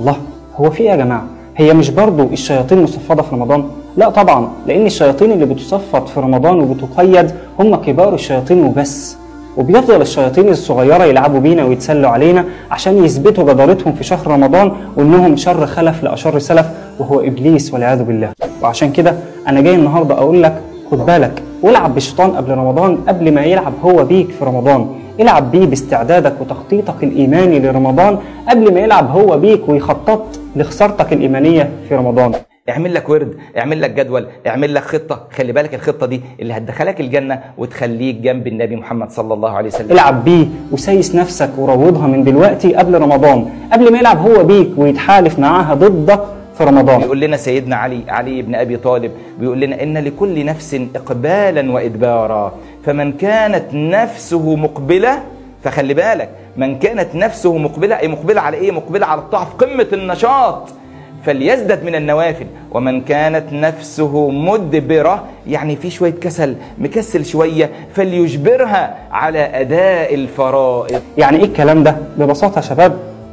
الله هو في ايه يا جماعه هي مش برضو الشياطين مصفده في رمضان لا طبعا لان الشياطين اللي بتصفد في رمضان وبتقيد هم كبار الشياطين وبس وبيفضل الشياطين الصغيرة يلعبوا بينا ويتسلوا علينا عشان يثبتوا جدارتهم في شهر رمضان وانهم شر خلف لأشر سلف وهو إبليس والعياذ بالله وعشان كده أنا جاي النهاردة أقول لك خد بالك والعب بالشيطان قبل رمضان قبل ما يلعب هو بيك في رمضان العب بيه باستعدادك وتخطيطك الإيماني لرمضان قبل ما يلعب هو بيك ويخطط لخسارتك الإيمانية في رمضان اعمل لك ورد اعمل لك جدول اعمل لك خطه خلي بالك الخطه دي اللي هتدخلك الجنه وتخليك جنب النبي محمد صلى الله عليه وسلم العب بيه وسيس نفسك وروضها من دلوقتي قبل رمضان قبل ما يلعب هو بيك ويتحالف معاها ضدك في رمضان بيقول لنا سيدنا علي علي بن ابي طالب بيقول لنا ان لكل نفس اقبالا وادبارا فمن كانت نفسه مقبله فخلي بالك من كانت نفسه مقبله اي مقبله على ايه مقبله على الطاعه في قمه النشاط فليزدد من النوافل ومن كانت نفسه مدبرة يعني في شوية كسل مكسل شوية فليجبرها على أداء الفرائض يعني ايه الكلام ده ببساطه يا شباب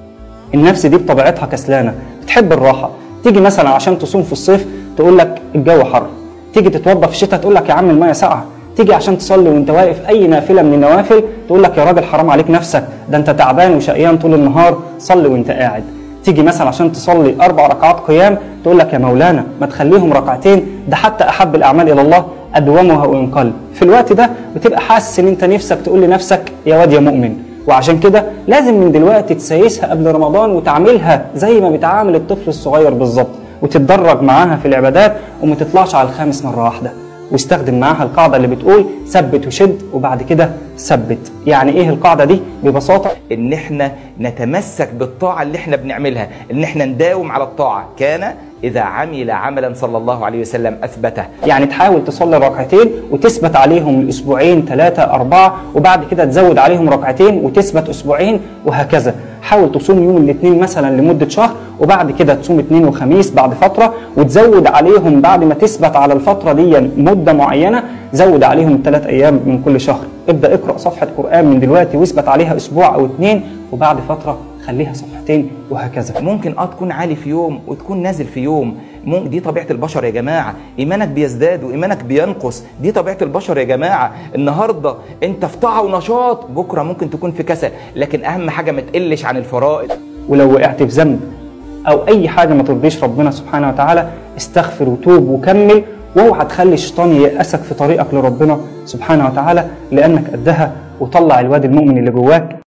النفس دي بطبيعتها كسلانه بتحب الراحه تيجي مثلا عشان تصوم في الصيف تقول لك الجو حر تيجي تتوضى في الشتاء تقول لك يا عم الميه ساقعه تيجي عشان تصلي وانت واقف اي نافله من النوافل تقول لك يا راجل حرام عليك نفسك ده انت تعبان وشقيان طول النهار صلي وانت قاعد تيجي مثلا عشان تصلي اربع ركعات قيام تقول لك يا مولانا ما تخليهم ركعتين ده حتى احب الاعمال الى الله ادومها وان قل في الوقت ده بتبقى حاسس ان انت نفسك تقول لنفسك يا واد يا مؤمن وعشان كده لازم من دلوقتي تسيسها قبل رمضان وتعملها زي ما بتعامل الطفل الصغير بالظبط وتتدرج معاها في العبادات وما تطلعش على الخامس مره واحده واستخدم معاها القاعده اللي بتقول ثبت وشد وبعد كده ثبت يعني ايه القاعده دي ببساطه ان احنا نتمسك بالطاعة اللي احنا بنعملها ان احنا نداوم على الطاعة كان اذا عمل عملا صلى الله عليه وسلم اثبته يعني تحاول تصلي ركعتين وتثبت عليهم الاسبوعين ثلاثة أربعة وبعد كده تزود عليهم ركعتين وتثبت اسبوعين وهكذا حاول تصوم يوم الاثنين مثلا لمدة شهر وبعد كده تصوم اثنين وخميس بعد فترة وتزود عليهم بعد ما تثبت على الفترة دي مدة معينة زود عليهم ثلاث أيام من كل شهر ابدأ اقرأ صفحة قرآن من دلوقتي واثبت عليها أسبوع أو اثنين وبعد فترة خليها صفحتين وهكذا ممكن اه تكون عالي في يوم وتكون نازل في يوم ممكن دي طبيعه البشر يا جماعه ايمانك بيزداد وايمانك بينقص دي طبيعه البشر يا جماعه النهارده انت في طاعه ونشاط بكره ممكن تكون في كسل لكن اهم حاجه ما تقلش عن الفرائض ولو وقعت في ذنب او اي حاجه ما ترضيش ربنا سبحانه وتعالى استغفر وتوب وكمل واوعى تخلي الشيطان ييأسك في طريقك لربنا سبحانه وتعالى لانك قدها وطلع الواد المؤمن اللي جواك